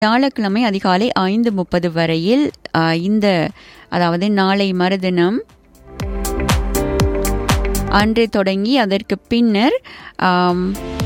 வியாழக்கிழமை அதிகாலை ஐந்து முப்பது வரையில் ஆ, இந்த அதாவது நாளை மறுதினம் அன்று தொடங்கி அதற்கு பின்னர் ஆம்,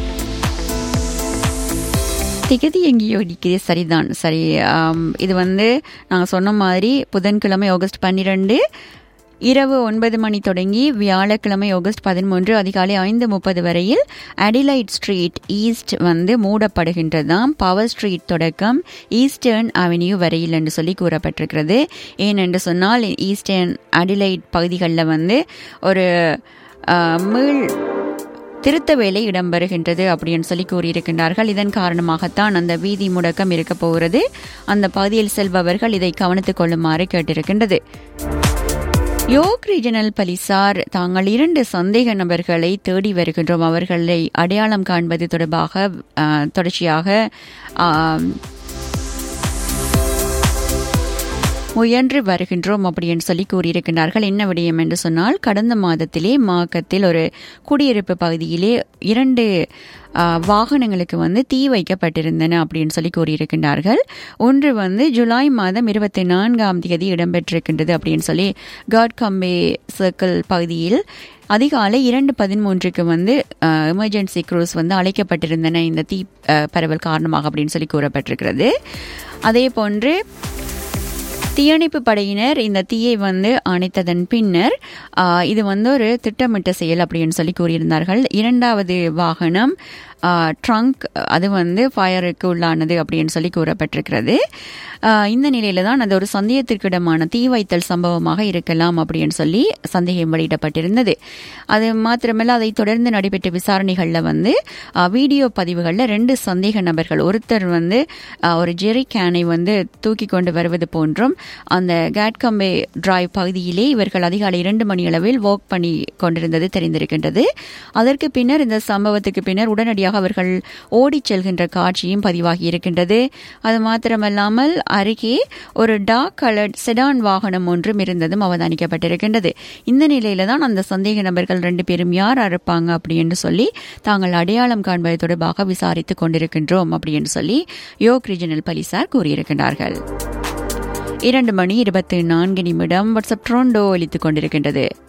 திகதி எங்கேயோ இருக்கிறது சரிதான் சரி ஆம், இது வந்து நாங்கள் சொன்ன மாதிரி புதன்கிழமை ஆகஸ்ட் பன்னிரெண்டு இரவு ஒன்பது மணி தொடங்கி வியாழக்கிழமை ஆகஸ்ட் பதிமூன்று அதிகாலை ஐந்து முப்பது வரையில் அடிலைட் ஸ்ட்ரீட் ஈஸ்ட் வந்து மூடப்படுகின்றதாம் பவர் ஸ்ட்ரீட் தொடக்கம் ஈஸ்டர்ன் அவென்யூ வரையில் என்று சொல்லி கூறப்பட்டிருக்கிறது ஏனென்று சொன்னால் ஈஸ்டர்ன் அடிலைட் பகுதிகளில் வந்து ஒரு ஆ, மீள் திருத்த வேலை இடம்பெறுகின்றது அப்படின்னு சொல்லி கூறியிருக்கின்றார்கள் இதன் காரணமாகத்தான் அந்த வீதி முடக்கம் இருக்க போகிறது அந்த பகுதியில் செல்பவர்கள் இதை கவனித்துக் கொள்ளுமாறு கேட்டிருக்கின்றது யோக் ரீஜனல் போலீசார் தாங்கள் இரண்டு சந்தேக நபர்களை தேடி வருகின்றோம் அவர்களை அடையாளம் காண்பது தொடர்பாக ஆ, தொடர்ச்சியாக ஆம், முயன்று வருகின்றோம் அப்படின்னு சொல்லி கூறியிருக்கிறார்கள் என்ன விடயம் என்று சொன்னால் கடந்த மாதத்திலே மாக்கத்தில் ஒரு குடியிருப்பு பகுதியிலே இரண்டு ஆ, வாகனங்களுக்கு வந்து தீ வைக்கப்பட்டிருந்தன அப்படின்னு சொல்லி கூறியிருக்கின்றார்கள் ஒன்று வந்து ஜூலை மாதம் இருபத்தி நான்காம் தேதி இடம்பெற்றிருக்கின்றது அப்படின்னு சொல்லி காட் கம்பே சர்க்கிள் பகுதியில் அதிகாலை இரண்டு பதிமூன்றுக்கு வந்து எமர்ஜென்சி க்ரூஸ் வந்து அழைக்கப்பட்டிருந்தன இந்த தீ ஆ, பரவல் காரணமாக அப்படின்னு சொல்லி கூறப்பட்டிருக்கிறது அதே போன்று தீயணைப்பு படையினர் இந்த தீயை வந்து அணைத்ததன் பின்னர் ஆ, இது வந்து ஒரு திட்டமிட்ட செயல் அப்படின்னு சொல்லி கூறியிருந்தார்கள் இரண்டாவது வாகனம் ட்ரங்க் அது வந்து ஃபயருக்கு உள்ளானது அப்படின்னு சொல்லி கூறப்பட்டிருக்கிறது ஆ, இந்த நிலையில தான் அது ஒரு சந்தேகத்திற்கிடமான தீ வைத்தல் சம்பவமாக இருக்கலாம் அப்படின்னு சொல்லி சந்தேகம் வெளியிடப்பட்டிருந்தது அது மாத்திரமல்ல அதை தொடர்ந்து நடைபெற்ற விசாரணைகளில் வந்து ஆ, வீடியோ பதிவுகளில் ரெண்டு சந்தேக நபர்கள் ஒருத்தர் வந்து ஆ, ஒரு ஜெரி கேனை வந்து தூக்கி கொண்டு வருவது போன்றும் அந்த கேட்கம்பே டிரைவ் பகுதியிலே இவர்கள் அதிகாலை இரண்டு மணி அளவில் வாக் பண்ணி கொண்டிருந்தது தெரிந்திருக்கின்றது அதற்கு பின்னர் இந்த சம்பவத்துக்கு பின்னர் உடனடியாக அவர்கள் ஓடிச் செல்கின்ற காட்சியும் பதிவாகி இருக்கின்றது அது மாத்திரமல்லாமல் அருகே ஒரு டார்க் கலர்ட் செடான் வாகனம் ஒன்றும் இருந்ததும் அவதானிக்கப்பட்டிருக்கின்றது இந்த நிலையில தான் அந்த சந்தேக நபர்கள் ரெண்டு பேரும் யார் இருப்பாங்க அப்படின்னு சொல்லி தாங்கள் அடையாளம் காண்பது தொடர்பாக விசாரித்துக் கொண்டிருக்கின்றோம் அப்படின்னு சொல்லி யோக் ரீஜனல் போலீசார் கூறியிருக்கின்றார்கள் இரண்டு மணி இருபத்தி நான்கு நிமிடம் வாட்ஸ்அப் ட்ரோண்டோ ஒலித்துக் கொண்டிருக்கின்றது